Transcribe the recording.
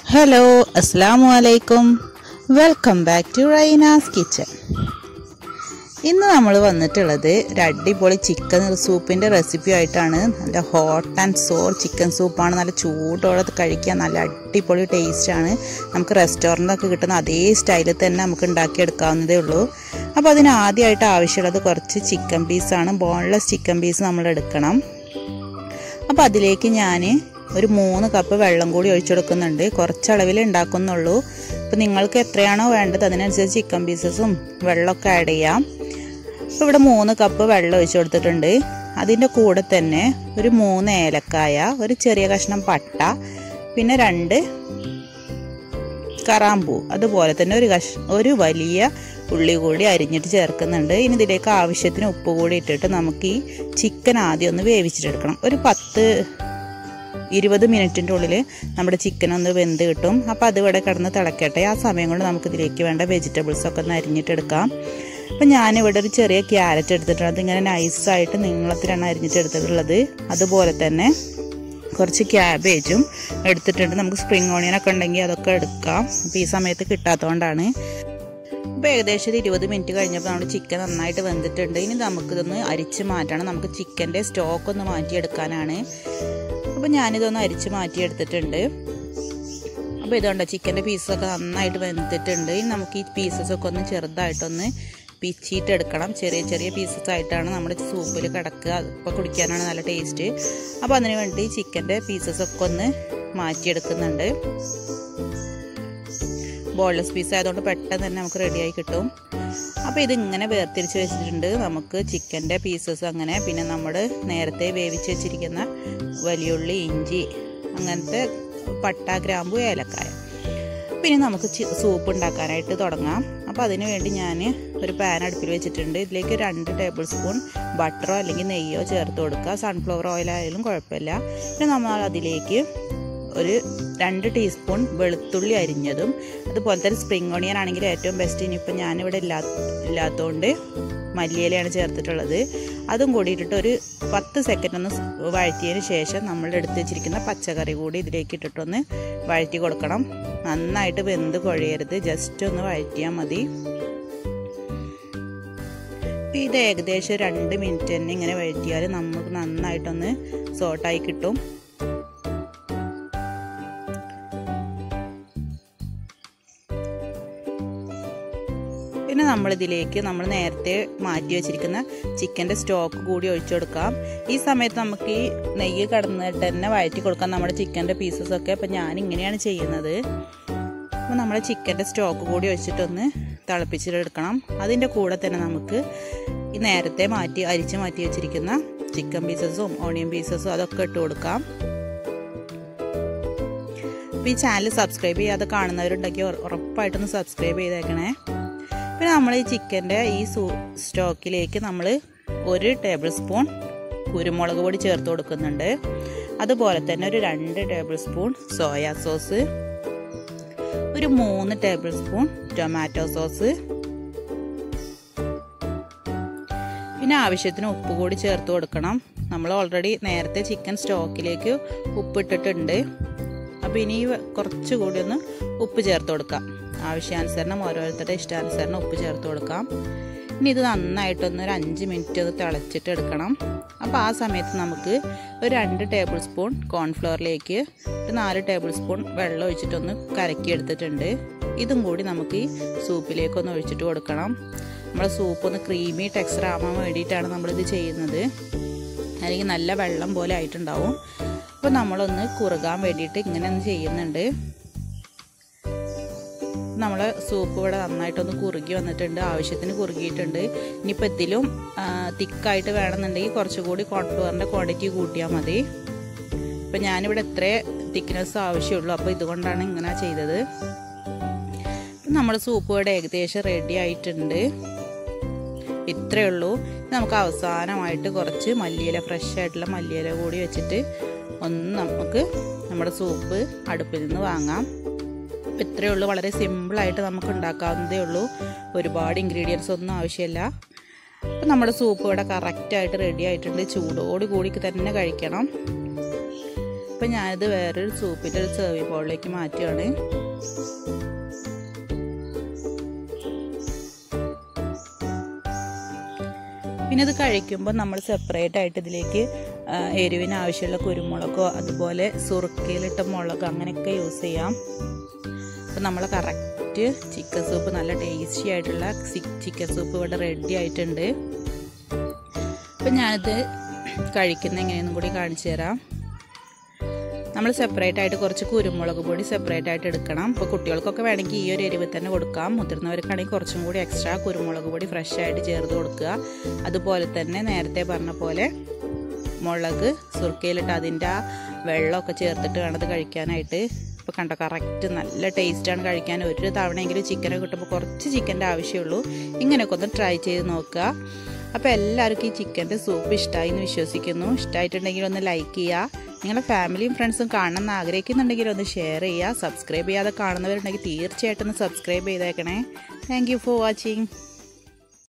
hello അസ്സാമു അലൈക്കും welcome back to Raina's kitchen ഇന്ന് നമ്മൾ വന്നിട്ടുള്ളത് ഒരു അടിപൊളി ചിക്കൻ സൂപ്പിൻ്റെ റെസിപ്പി ആയിട്ടാണ് നല്ല ഹോട്ട് ആൻഡ് സോർ ചിക്കൻ സൂപ്പാണ് നല്ല ചൂടോടെ കഴിക്കാൻ നല്ല അടിപൊളി ടേസ്റ്റാണ് നമുക്ക് റെസ്റ്റോറൻറ്റൊക്കെ കിട്ടുന്ന അതേ സ്റ്റൈലിൽ തന്നെ നമുക്ക് ഉണ്ടാക്കിയെടുക്കാവുന്നതേ ഉള്ളൂ അപ്പോൾ അതിന് ആദ്യമായിട്ട് ആവശ്യമുള്ളത് കുറച്ച് ചിക്കൻ പീസാണ് ബോൺലെസ് ചിക്കൻ പീസ് നമ്മൾ എടുക്കണം അപ്പോൾ അതിലേക്ക് ഞാൻ ഒരു മൂന്ന് കപ്പ് വെള്ളം കൂടി ഒഴിച്ചു കൊടുക്കുന്നുണ്ട് കുറച്ച് അളവിൽ ഉണ്ടാക്കുന്നുള്ളൂ അപ്പോൾ നിങ്ങൾക്ക് എത്രയാണോ വേണ്ടത് അതിനനുസരിച്ച് ചിക്കൻ പീസസും വെള്ളമൊക്കെ ആഡ് ചെയ്യാം അപ്പോൾ ഇവിടെ മൂന്ന് കപ്പ് വെള്ളം ഒഴിച്ചു കൊടുത്തിട്ടുണ്ട് അതിൻ്റെ കൂടെ തന്നെ ഒരു മൂന്ന് ഏലക്കായ ഒരു ചെറിയ കഷ്ണം പട്ട പിന്നെ രണ്ട് കറാമ്പൂ അതുപോലെ തന്നെ ഒരു കഷ് ഒരു വലിയ ഉള്ളി കൂടി അരിഞ്ഞിട്ട് ചേർക്കുന്നുണ്ട് ഇനി ഇതിലേക്ക് ആവശ്യത്തിന് ഉപ്പ് കൂടി ഇട്ടിട്ട് നമുക്ക് ഈ ചിക്കൻ ആദ്യം ഒന്ന് വേവിച്ചിട്ടെടുക്കണം ഒരു പത്ത് ഇരുപത് മിനിറ്റിൻ്റെ ഉള്ളിൽ നമ്മുടെ ചിക്കൻ ഒന്ന് വെന്ത് കിട്ടും അപ്പോൾ അത് ഇവിടെ കിടന്ന് തിളക്കട്ടെ ആ സമയം കൊണ്ട് നമുക്ക് ഇതിലേക്ക് വേണ്ട വെജിറ്റബിൾസ് ഒക്കെ ഒന്ന് അരിഞ്ഞിട്ടെടുക്കാം അപ്പം ഞാനിവിടെ ഒരു ചെറിയ ക്യാരറ്റ് എടുത്തിട്ടുണ്ട് അതിങ്ങനെ നൈസായിട്ട് നീളത്തിലാണ് അരിഞ്ഞിട്ട് എടുത്തിട്ടുള്ളത് അതുപോലെ തന്നെ കുറച്ച് ക്യാബേജും എടുത്തിട്ടുണ്ട് നമുക്ക് സ്പ്രിങ് ഓണിയനൊക്കെ ഉണ്ടെങ്കിൽ അതൊക്കെ എടുക്കാം അപ്പോൾ ഈ സമയത്ത് കിട്ടാത്തതുകൊണ്ടാണ് അപ്പോൾ ഏകദേശം ഒരു ഇരുപത് മിനിറ്റ് കഴിഞ്ഞപ്പോൾ നമ്മുടെ ചിക്കൻ നന്നായിട്ട് വെന്തിട്ടുണ്ട് ഇനി നമുക്കിതൊന്ന് അരിച്ച് മാറ്റണം നമുക്ക് ചിക്കൻ്റെ സ്റ്റോക്ക് ഒന്ന് മാറ്റിയെടുക്കാനാണ് അപ്പോൾ ഞാനിതൊന്ന് അരിച്ച് മാറ്റിയെടുത്തിട്ടുണ്ട് അപ്പോൾ ഇതുകൊണ്ട് ചിക്കൻ്റെ പീസൊക്കെ നന്നായിട്ട് വെന്തിട്ടുണ്ട് ഇനി നമുക്ക് ഈ പീസസൊക്കെ ഒന്ന് ചെറുതായിട്ടൊന്ന് പിച്ചിട്ടെടുക്കണം ചെറിയ ചെറിയ പീസസ് ആയിട്ടാണ് നമ്മുടെ സൂപ്പിൽ കിടക്കുക ഇപ്പോൾ കുടിക്കാനാണ് നല്ല ടേസ്റ്റ് അപ്പോൾ അതിന് വേണ്ടി ചിക്കൻ്റെ പീസസൊക്കെ ഒന്ന് മാറ്റിയെടുക്കുന്നുണ്ട് ബോൺലെസ് പീസ് ആയതുകൊണ്ട് പെട്ടെന്ന് തന്നെ നമുക്ക് റെഡിയായി കിട്ടും അപ്പോൾ ഇതിങ്ങനെ വേർതിരിച്ച് വെച്ചിട്ടുണ്ട് നമുക്ക് ചിക്കൻ്റെ പീസസ് അങ്ങനെ പിന്നെ നമ്മൾ നേരത്തെ വേവിച്ച് വെച്ചിരിക്കുന്ന വലിയുള്ളി ഇഞ്ചി അങ്ങനത്തെ പട്ട ഗ്രാമ്പു ഏലക്കായ പിന്നെ നമുക്ക് സൂപ്പ് ഉണ്ടാക്കാനായിട്ട് തുടങ്ങാം അപ്പോൾ അതിന് വേണ്ടി ഞാൻ ഒരു പാൻ അടുപ്പിൽ വെച്ചിട്ടുണ്ട് ഇതിലേക്ക് രണ്ട് ടേബിൾ സ്പൂൺ ബട്ടറോ അല്ലെങ്കിൽ നെയ്യോ ചേർത്ത് കൊടുക്കുക സൺഫ്ലവർ ഓയിൽ ആയാലും കുഴപ്പമില്ല പിന്നെ നമ്മൾ അതിലേക്ക് ഒരു രണ്ട് ടീസ്പൂൺ വെളുത്തുള്ളി അരിഞ്ഞതും അതുപോലെ തന്നെ സ്പ്രിങ് ഓണിയൻ ആണെങ്കിൽ ഏറ്റവും ബെസ്റ്റ് ഇനിയിപ്പോൾ ഞാനിവിടെ ഇല്ലാ ഇല്ലാത്തതുകൊണ്ട് മല്ലിയിലയാണ് ചേർത്തിട്ടുള്ളത് അതും കൂടി ഇട്ടിട്ട് ഒരു പത്ത് സെക്കൻഡ് ഒന്ന് വഴറ്റിയതിന് ശേഷം നമ്മൾ എടുത്ത് വെച്ചിരിക്കുന്ന പച്ചക്കറി കൂടി ഇതിലേക്ക് ഇട്ടിട്ടൊന്ന് വഴറ്റി കൊടുക്കണം നന്നായിട്ട് വെന്ത് കുഴയരുത് ജസ്റ്റ് ഒന്ന് വഴറ്റിയാൽ മതി ഇത് ഏകദേശം രണ്ട് മിനിറ്റ് തന്നെ ഇങ്ങനെ വഴറ്റിയാൽ നമുക്ക് നന്നായിട്ടൊന്ന് സോട്ടായി കിട്ടും പിന്നെ നമ്മളിതിലേക്ക് നമ്മൾ നേരത്തെ മാറ്റി വെച്ചിരിക്കുന്ന ചിക്കൻ്റെ സ്റ്റോക്ക് കൂടി ഒഴിച്ചു കൊടുക്കാം ഈ സമയത്ത് നമുക്ക് ഈ നെയ്യ് കടന്നിട്ട് തന്നെ വഴറ്റി കൊടുക്കാം നമ്മുടെ ചിക്കൻ്റെ പീസസൊക്കെ അപ്പം ഞാൻ ഇങ്ങനെയാണ് ചെയ്യുന്നത് അപ്പോൾ നമ്മൾ ചിക്കൻ്റെ സ്റ്റോക്ക് കൂടി ഒഴിച്ചിട്ടൊന്ന് തിളപ്പിച്ചിട്ടെടുക്കണം അതിൻ്റെ കൂടെ തന്നെ നമുക്ക് ഈ നേരത്തെ മാറ്റി അരിച്ച് മാറ്റി വെച്ചിരിക്കുന്ന ചിക്കൻ പീസസും ഓണിയൻ പീസസും അതൊക്കെ ഇട്ട് കൊടുക്കാം അപ്പോൾ ഈ ചാനൽ സബ്സ്ക്രൈബ് ചെയ്യാതെ കാണുന്നവരുണ്ടെങ്കിൽ ഉറപ്പായിട്ടൊന്ന് സബ്സ്ക്രൈബ് ചെയ്തേക്കണേ പിന്നെ നമ്മൾ ഈ ചിക്കൻ്റെ ഈ സൂ സ്റ്റോക്കിലേക്ക് നമ്മൾ ഒരു ടേബിൾ സ്പൂൺ കുരുമുളക് പൊടി ചേർത്ത് കൊടുക്കുന്നുണ്ട് അതുപോലെ തന്നെ ഒരു രണ്ട് ടേബിൾ സ്പൂൺ സോയാ സോസ് ഒരു മൂന്ന് ടേബിൾ സ്പൂൺ ടൊമാറ്റോ സോസ് പിന്നെ ആവശ്യത്തിന് ഉപ്പ് കൂടി ചേർത്ത് കൊടുക്കണം നമ്മൾ ഓൾറെഡി നേരത്തെ ചിക്കൻ സ്റ്റോക്കിലേക്ക് ഉപ്പിട്ടിട്ടുണ്ട് അപ്പോൾ ഇനി കുറച്ചുകൂടി ഒന്ന് ഉപ്പ് ചേർത്ത് കൊടുക്കാം ആവശ്യാനുസരണം ഓരോരുത്തരുടെ ഇഷ്ടാനുസരണം ഉപ്പ് ചേർത്ത് കൊടുക്കാം ഇനി ഇത് നന്നായിട്ടൊന്ന് ഒരു അഞ്ച് മിനിറ്റ് ഒന്ന് തിളച്ചിട്ട് എടുക്കണം അപ്പോൾ ആ സമയത്ത് നമുക്ക് ഒരു രണ്ട് ടേബിൾ സ്പൂൺ കോൺഫ്ലോറിലേക്ക് ഒരു നാല് ടേബിൾ സ്പൂൺ വെള്ളം ഒഴിച്ചിട്ടൊന്ന് കലക്കി എടുത്തിട്ടുണ്ട് ഇതും കൂടി നമുക്ക് ഈ സൂപ്പിലേക്കൊന്ന് ഒഴിച്ചിട്ട് കൊടുക്കണം നമ്മുടെ സൂപ്പ് ഒന്ന് ക്രീമി ടെക്സ്ചർ ആവാൻ വേണ്ടിയിട്ടാണ് നമ്മളിത് ചെയ്യുന്നത് അല്ലെങ്കിൽ നല്ല വെള്ളം പോലെ ആയിട്ടുണ്ടാവും അപ്പോൾ നമ്മളൊന്ന് കുറുകാൻ വേണ്ടിയിട്ട് ഇങ്ങനെ ഒന്ന് ചെയ്യുന്നുണ്ട് നമ്മൾ സൂപ്പ് ഇവിടെ നന്നായിട്ടൊന്ന് കുറുകി വന്നിട്ടുണ്ട് ആവശ്യത്തിന് കുറുകിയിട്ടുണ്ട് ഇനിയിപ്പോൾ ഇതിലും തിക്കായിട്ട് വേണമെന്നുണ്ടെങ്കിൽ കുറച്ചുകൂടി കോൺഫ്ലവറിൻ്റെ ക്വാണ്ടിറ്റി കൂട്ടിയാൽ മതി ഇപ്പം ഞാനിവിടെ എത്ര തിക്നെസ് ആവശ്യമുള്ളൂ അപ്പോൾ ഇതുകൊണ്ടാണ് ഇങ്ങനെ ചെയ്തത് നമ്മുടെ സൂപ്പ് ഇവിടെ ഏകദേശം റെഡി ആയിട്ടുണ്ട് ഇത്രയേ ഉള്ളൂ നമുക്ക് അവസാനമായിട്ട് കുറച്ച് മല്ലിയില ഫ്രഷ് ആയിട്ടുള്ള മല്ലിയില കൂടി വെച്ചിട്ട് ഒന്ന് നമുക്ക് നമ്മുടെ സൂപ്പ് അടുപ്പിൽ നിന്ന് വാങ്ങാം ഇത്രയേ ഉള്ളൂ വളരെ സിമ്പിളായിട്ട് നമുക്ക് ഉണ്ടാക്കാവുന്നതേ ഉള്ളൂ ഒരുപാട് ഇൻഗ്രീഡിയൻസ് ഒന്നും ആവശ്യമില്ല അപ്പം നമ്മുടെ സൂപ്പ് ഇവിടെ കറക്റ്റായിട്ട് റെഡി ആയിട്ടുണ്ട് ചൂടോട് കൂടി തന്നെ കഴിക്കണം അപ്പം ഞാനിത് വേറൊരു സൂപ്പിൻ്റെ ഒരു സെർവിങ് ബൗളിലേക്ക് മാറ്റുകയാണ് പിന്നെ ഇത് കഴിക്കുമ്പോൾ നമ്മൾ സെപ്പറേറ്റ് ആയിട്ട് ഇതിലേക്ക് എരിവിന് ആവശ്യമുള്ള കുരുമുളകോ അതുപോലെ സുറുക്കയിലിട്ട മുളക് അങ്ങനെയൊക്കെ യൂസ് ചെയ്യാം അപ്പം നമ്മൾ കറക്റ്റ് ചിക്കൻ സൂപ്പ് നല്ല ടേസ്റ്റി ആയിട്ടുള്ള ചിക്കൻ സൂപ്പ് ഇവിടെ റെഡി ആയിട്ടുണ്ട് അപ്പം ഞാനിത് കഴിക്കുന്ന എങ്ങനെയെന്നും കൂടി കാണിച്ചു തരാം നമ്മൾ സെപ്പറേറ്റ് ആയിട്ട് കുറച്ച് കുരുമുളക് പൊടി സെപ്പറേറ്റ് ആയിട്ട് എടുക്കണം ഇപ്പോൾ കുട്ടികൾക്കൊക്കെ വേണമെങ്കിൽ ഈ ഒരു എരിവ് തന്നെ കൊടുക്കാം മുതിർന്നവർക്കാണെങ്കിൽ കുറച്ചും കൂടി എക്സ്ട്രാ കുരുമുളക് പൊടി ഫ്രഷ് ആയിട്ട് ചേർത്ത് കൊടുക്കുക അതുപോലെ തന്നെ നേരത്തെ പറഞ്ഞ പോലെ മുളക് സുർക്കയിലിട്ട് അതിൻ്റെ ആ വെള്ളമൊക്കെ ചേർത്തിട്ട് വേണത് കഴിക്കാനായിട്ട് ഇപ്പോൾ കണ്ടോ കറക്റ്റ് നല്ല ടേസ്റ്റാണ് കഴിക്കാൻ ഒരു തവണയെങ്കിലും ചിക്കനെ കിട്ടുമ്പോൾ കുറച്ച് ചിക്കൻ്റെ ആവശ്യമുള്ളൂ ഇങ്ങനെയൊക്കെ ഒന്ന് ട്രൈ ചെയ്ത് നോക്കുക അപ്പോൾ എല്ലാവർക്കും ഈ ചിക്കൻ്റെ സൂപ്പ് ഇഷ്ടമായി എന്ന് വിശ്വസിക്കുന്നു ഇഷ്ടമായിട്ടുണ്ടെങ്കിൽ ഒന്ന് ലൈക്ക് ചെയ്യുക നിങ്ങളുടെ ഫാമിലിയും ഫ്രണ്ട്സും കാണണമെന്ന് ആഗ്രഹിക്കുന്നുണ്ടെങ്കിൽ ഒന്ന് ഷെയർ ചെയ്യുക സബ്സ്ക്രൈബ് ചെയ്യാതെ കാണുന്നവരുണ്ടെങ്കിൽ തീർച്ചയായിട്ടും ഒന്ന് സബ്സ്ക്രൈബ് ചെയ്തേക്കണേ താങ്ക് ഫോർ വാച്ചിങ്